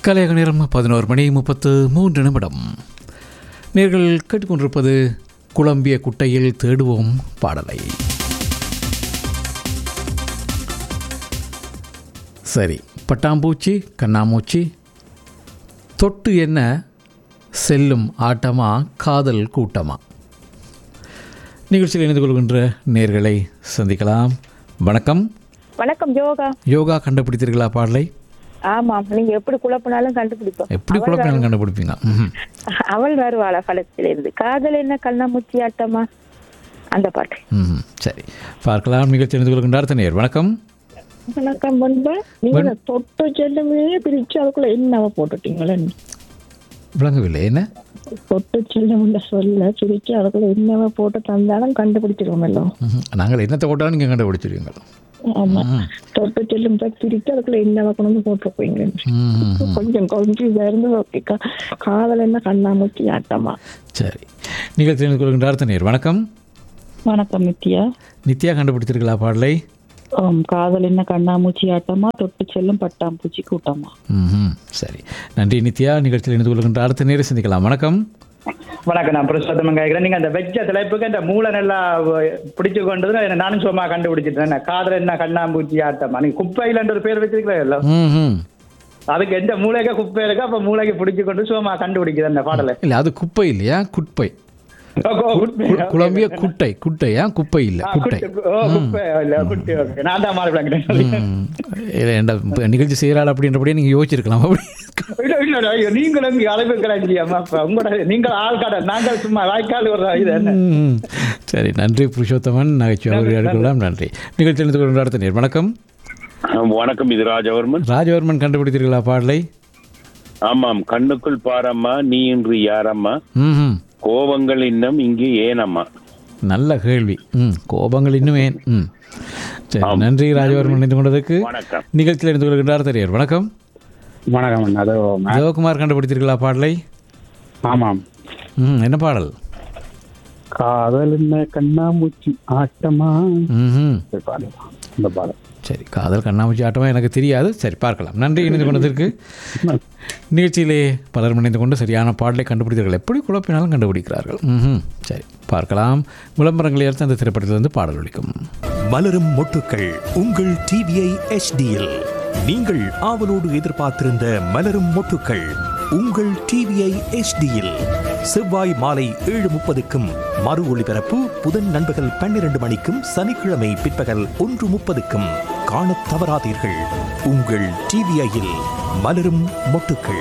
கலையக நேரம் பதினோரு மணி முப்பத்து மூன்று நிமிடம் நேர்கள் கேட்டுக்கொண்டிருப்பது குழம்பிய குட்டையில் தேடுவோம் பாடலை சரி பட்டாம்பூச்சி கண்ணாமூச்சி தொட்டு என்ன செல்லும் ஆட்டமா காதல் கூட்டமா நிகழ்ச்சியில் இணைந்து கொள்கின்ற நேர்களை சந்திக்கலாம் வணக்கம் வணக்கம் யோகா யோகா கண்டுபிடித்தீர்களா பாடலை ஆமாம் நீங்க எப்படி குழப்பினாலும் கண்டுபிடிப்போம் எப்படி குழப்பம் கண்டுபிடிப்பீங்க ம்ஹும். அவள் வருவாளா படத்திலிருந்து காதல் என்ன கண்ணாமூச்சி ஆட்டமா அந்த பாட்டு ம் சரி பார்க்கலாம் நிகழ்ச்சி இணைந்து கொள்கின்ற அடுத்த நேர் வணக்கம் வணக்கம் முன்பு நீங்க தொட்டு செல்லுமே பிரிச்சு அதுக்குள்ள என்னவ போட்டுட்டீங்களே விளங்கவில்லை என்ன தொட்டு செல்லும் சொல்ல பிரிச்சு அதுக்குள்ள என்னவ போட்டு தந்தாலும் கண்டுபிடிச்சிருவோமല്ലോ ம்ஹும். நாங்கள் என்னத்தை போட்டாலும் நீங்கள் கண்டுபிடிச்சிருவீங்க ஆமா தொட்டு செல்லும் பிரிச்சு அதுக்குள்ள என்னவ கொண்டு வந்து போட்டிருப்பீங்க ம் கொஞ்சம் கொஞ்சம் இருந்து ஓகே காதல் என்ன கண்ணாமூச்சி ஆட்டமா சரி நிகழ்ச்சி இணைந்து கொள்கின்ற அடுத்த நேர் வணக்கம் வணக்கம் நித்யா நித்யா கண்டுபிடித்தீர்களா பாடலை ஆம், காதல் என்ன கண்ணாமூச்சி ஆட்டமா தொட்டு செல்லும் பட்டாம்பூச்சி கூட்டமா ம் சரி நன்றி நித்யா நிகழ்ச்சியில் இணைந்து கொள்கின்ற அடுத்த நேரை சந்திக்கலாம் வணக்கம் வணக்கம் நான் புருஷோத்தமன் கேட்கிறேன் நீங்க அந்த வெஜ்ஜ தலைப்புக்கு இந்த மூளை நல்லா பிடிச்சு கொண்டது என்ன நானும் சும்மா கண்டுபிடிச்சிட்டேன் என்ன காதல் என்ன கண்ணாம்பூச்சி ஆட்டமா நீங்க குப்பையிலன்ற ஒரு பேர் வச்சிருக்கிறீங்களா ம் ம் அதுக்கு எந்த மூளைக்கு குப்பை இருக்கோ அப்ப மூளைக்கு பிடிச்சு கொண்டு சும்மா கண்டுபிடிக்குது அந்த பாடலை இல்லை அது குப்பை இல்லையா குட்பை கு- குழம்பிய குட்டை குட்டையா குப்பை இல்லை ஆ, குட்டை குட்டை. ஓ, குப்பை இல்ல, குட்டி, okay. நான் தான் மாறி விளங்கிட்டேன் ம். இல்லை, ஏண்டா, இப்ப நிகழ்ச்சி செய்கிறாள் அப்படின்றபடியே நீங்கள் யோசிச்சிருக்கலாம் அப்படி இல்ல, இல்ல, இல்ல, ஐயோ, நீங்களும் இங்க அழைப்பு கிடைச்சியாமா உங்களோட நீங்கள் ஆள் கடை நாங்கள் சும்மா வாய்க்கால் ஒரு இது என்ன ம். சரி நன்றி புருஷோத்தமன் நகைச்சுவை எடுக்கலாம் நன்றி நிகழ்ச்சி இணைந்து கொள்கின்ற அடுத்த நேர் வணக்கம் வணக்கம் இது ராஜவர்மன் ராஜவர்மன் கண்டுபிடித்தீர்களா பாடலை ஆமாம் கண்ணுக்குள் பாரம்மா நீ இன்று யாரம்மா ம் கோபங்கள் இன்னும் இங்கே ஏனம்மா நல்ல கேள்வி ம் கோபங்கள் இன்னும் ஏன் ம் சரி நன்றி ராஜவர்மன் இணைந்து கொண்டதுக்கு வணக்கம் நிகழ்ச்சியில் இணைந்து கொள்கின்ற அடுத்த நேர் வணக்கம் வணக்கம் அதோ சிவகுமார் கண்டுபிடித்தீர்களா பாடலை ஆமாம் ம் என்ன பாடல் காதல் என்ன கண்ணாமூச்சி ஆட்டமா ம் இந்த பாடல் இந்த பாடல் சரி காதல் கண்ணாமூச்சி ஆட்டமாக எனக்கு தெரியாது சரி பார்க்கலாம் நன்றி இணைந்து கொண்டதற்கு நிகழ்ச்சியிலே பலர் இணைந்து கொண்டு சரியான பாடலை கண்டுபிடித்தார்கள் எப்படி குழப்பினாலும் கண்டுபிடிக்கிறார்கள் ம் சரி பார்க்கலாம் விளம்பரங்களை அடுத்து அந்த திரைப்படத்திலிருந்து பாடல் ஒழிக்கும் மலரும் மொட்டுக்கள் உங்கள் டிவிஐ எச்டியில் நீங்கள் ஆவலோடு எதிர்பார்த்திருந்த மலரும் மொட்டுக்கள் உங்கள் டிவிஐ எச்டியில் செவ்வாய் மாலை ஏழு முப்பதுக்கும் மறு ஒளிபரப்பு புதன் நண்பகல் பன்னிரண்டு மணிக்கும் சனிக்கிழமை பிற்பகல் ஒன்று முப்பதுக்கும் காணத் தவறாதீர்கள் உங்கள் டிவிஐயில் மலரும் மொட்டுக்கள்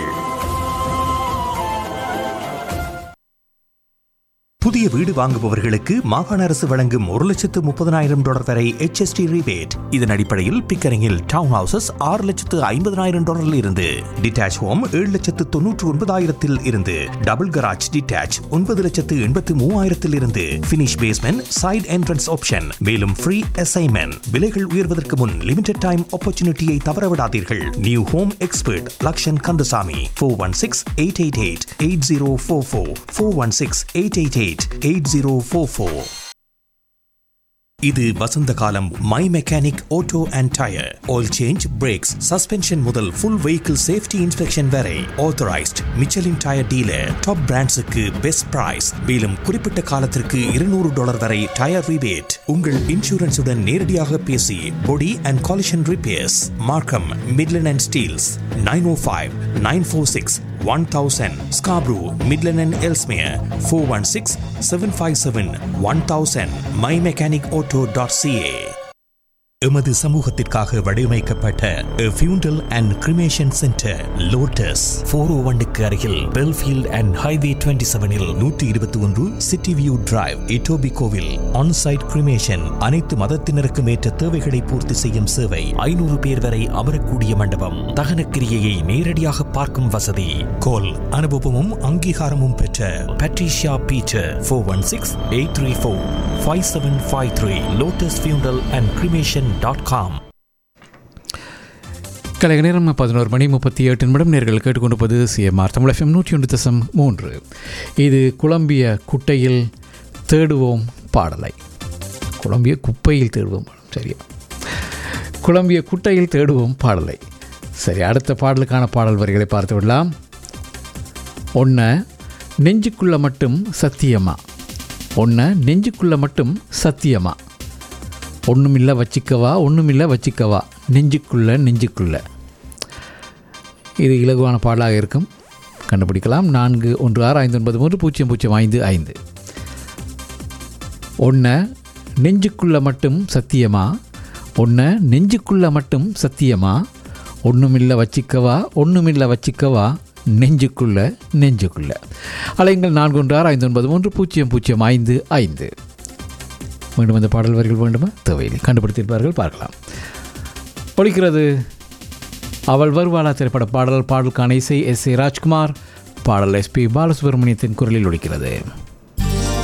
புதிய வீடு வாங்குபவர்களுக்கு மாகாண அரசு வழங்கும் ஒரு லட்சத்து முப்பதனாயிரம் டாலர் வரை HST rebate இதன் அடிப்படையில் பிக்கரிங்கில் டவுன் ஹவுசஸ் ஆறு லட்சத்து ஐம்பதனாயிரம் டாலரில் இருந்து டிட்டாச் ஹோம் ஏழு லட்சத்து தொன்னூற்று ஒன்பதாயிரத்தில் இருந்து டபுள் கராஜ் டிட்டாச் ஒன்பது லட்சத்து எண்பத்து மூவாயிரத்தில் இருந்து finish basement side entrance option மேலும் ஃப்ரீ அசைன்மெண்ட் விலைகள் உயர்வதற்கு முன் லிமிடெட் டைம் ஆப்பர்ச்சுனிட்டியை தவறவிடாதீர்கள் new home expert Lakshan Kandasamy four one six eight eight eight eight zero four four four one six eight eight eight eight zero four four இது வசந்த காலம் my mechanic auto and tyre oil change brakes suspension முதல் full vehicle safety inspection வரை authorised Michelin tyre dealer top பிராண்ட்ஸுக்கு best price மேலும் குறிப்பிட்ட காலத்திற்கு இருநூறு டாலர் வரை டயர் ரிபேட் உங்கள் இன்சூரன்ஸுடன் நேரடியாக பேசி body and collision repairs Markham Midland and Steeles nine O five nine four six one thousand Scarborough Midland and Ellesmere four one six seven five seven one thousand my mechanic auto dot CA எமது சமூகத்திற்காக வடிவமைக்கப்பட்ட funeral and cremation centre Lotus four O ஒன்னுக்கு அருகில் Belfield and highway twenty செவனில் நூற்றி இருபத்தி ஒன்று city view drive இட்டோபி கோவில் ஆன்சைட் கிரிமேஷன் அனைத்து மதத்தினருக்கும் ஏற்ற தேவைகளை பூர்த்தி செய்யும் சேவை ஐநூறு பேர் வரை அமரக்கூடிய மண்டபம் தகனக்கிரியையை நேரடியாக பார்க்கும் வசதி கோல் அனுபவமும் அங்கீகாரமும் பெற்ற Patricia Peter four one six eight three four five seven five three Lotus funeral and cremation dot com கலைக நேரம் பதினோரு மணி முப்பத்தி எட்டு நிமிடம் நேர்கள் கேட்டுக்கொண்டிருப்பது சிஎம்ஆர் தமிழ் எஃப்எம் நூற்றி ஒன்று தசம் மூன்று இது குழம்பிய குட்டையில் தேடுவோம் பாடலை குழம்பிய குப்பையில் தேடுவோம் பாடல் சரியா குழம்பிய குட்டையில் தேடுவோம் பாடலை சரி அடுத்த பாடலுக்கான பாடல் வரிகளை பார்த்து விடலாம் ஒன்று நெஞ்சுக்குள்ள மட்டும் சத்தியமா ஒன்று நெஞ்சுக்குள்ள மட்டும் சத்தியமா ஒன்றுமில்ல வச்சிக்கவா ஒன்றுமில்ல வச்சிக்கவா நெஞ்சுக்குள்ள நெஞ்சுக்குள்ள இது இலகுவான பாடலாக இருக்கும் கண்டுபிடிக்கலாம் நான்கு ஒன்று ஆறு ஐந்து ஒன்பது மூன்று பூஜ்ஜியம் பூஜ்ஜியம் ஐந்து ஐந்து ஒன்று நெஞ்சுக்குள்ள மட்டும் சத்தியமா ஒன்று நெஞ்சுக்குள்ள மட்டும் சத்தியமா ஒன்றுமில்ல வச்சிக்கவா ஒன்றுமில்ல வச்சிக்கவா நெஞ்சுக்குள்ள நெஞ்சுக்குள்ள அலைங்கள் நான்கு ஒன்று ஆறு ஐந்து ஒன்பது மூன்று பூஜ்ஜியம் பூஜ்ஜியம் ஐந்து ஐந்து மீண்டும் அந்த பாடல் வரிகள் வேண்டுமா தேவையில்லை கண்டுபிடித்திருப்பார்கள் பார்க்கலாம் ஒழிக்கிறது அவள் வருவாளா திரைப்பட பாடல் பாடலுக்கான இசை எஸ் ஏ ராஜ்குமார் பாடல் எஸ்பி பாலசுப்ரமணியத்தின் குரலில் ஒழிக்கிறது